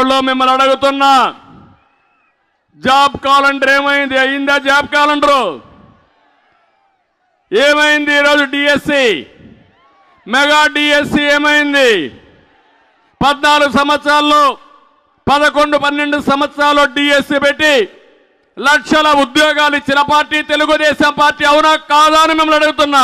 వాళ్ళు మిమ్మల్ని అడుగుతున్నా జాబ్ క్యాలెండర్ ఏమైంది అయిందా జాబ్ క్యాలెండరు ఏమైంది ఈరోజు డిఎస్సి మెగా డిఎస్సి ఏమైంది పద్నాలుగు సంవత్సరాల్లో పదకొండు పన్నెండు సంవత్సరాలు డిఎస్సి పెట్టి లక్షల ఉద్యోగాలు ఇచ్చిన పార్టీ తెలుగుదేశం పార్టీ అవునా కాదా అని మిమ్మల్ని అడుగుతున్నా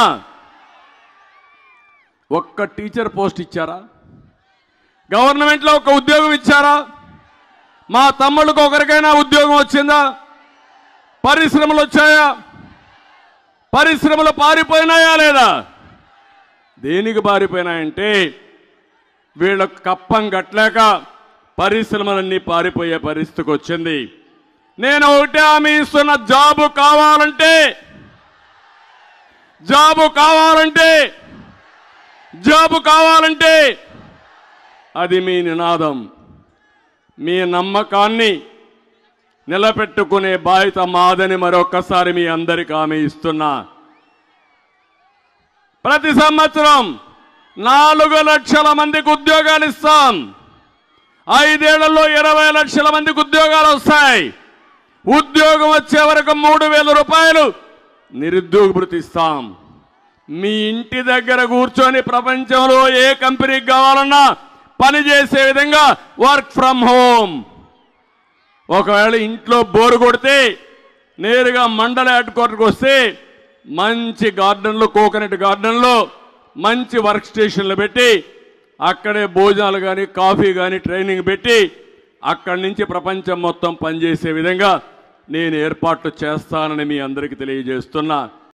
ఒక్క టీచర్ పోస్ట్ ఇచ్చారా గవర్నమెంట్లో ఒక ఉద్యోగం ఇచ్చారా మా తమ్ముళ్ళకు ఒకరికైనా ఉద్యోగం వచ్చిందా పరిశ్రమలు వచ్చాయా పరిశ్రమలు పారిపోయినాయా లేదా దేనికి పారిపోయినాయంటే వీళ్ళకు కప్పం కట్టలేక పరిశ్రమలన్నీ పారిపోయే పరిస్థితికి వచ్చింది నేను ఒకటే హామీ ఇస్తున్న జాబు కావాలంటే జాబు కావాలంటే జాబు కావాలంటే అది మీ నినాదం మీ నమ్మకాన్ని నిలబెట్టుకునే బాధ్యత మాదని మరొక్కసారి మీ అందరికి హామీ ఇస్తున్నా ప్రతి సంవత్సరం నాలుగు లక్షల మందికి ఉద్యోగాలు ఇస్తాం ఐదేళ్లలో ఇరవై లక్షల మందికి ఉద్యోగాలు వస్తాయి ఉద్యోగం వచ్చే వరకు మూడు వేల రూపాయలు నిరుద్యోగ భృతి ఇస్తాం మీ ఇంటి దగ్గర కూర్చొని ప్రపంచంలో ఏ కంపెనీకి కావాలన్నా పని చేసే విధంగా వర్క్ ఫ్రమ్ హోమ్ ఒకవేళ ఇంట్లో బోరు కొడితే నేరుగా మండల హెడ్ క్వార్టర్కి వస్తే మంచి గార్డెన్లో కోకోనట్ గార్డెన్లో మంచి వర్క్ స్టేషన్లు పెట్టి అక్కడే భోజనాలు కానీ కాఫీ కానీ ట్రైనింగ్ పెట్టి అక్కడి నుంచి ప్రపంచం మొత్తం పనిచేసే విధంగా నేను ఏర్పాట్లు చేస్తానని మీ అందరికీ తెలియజేస్తున్నా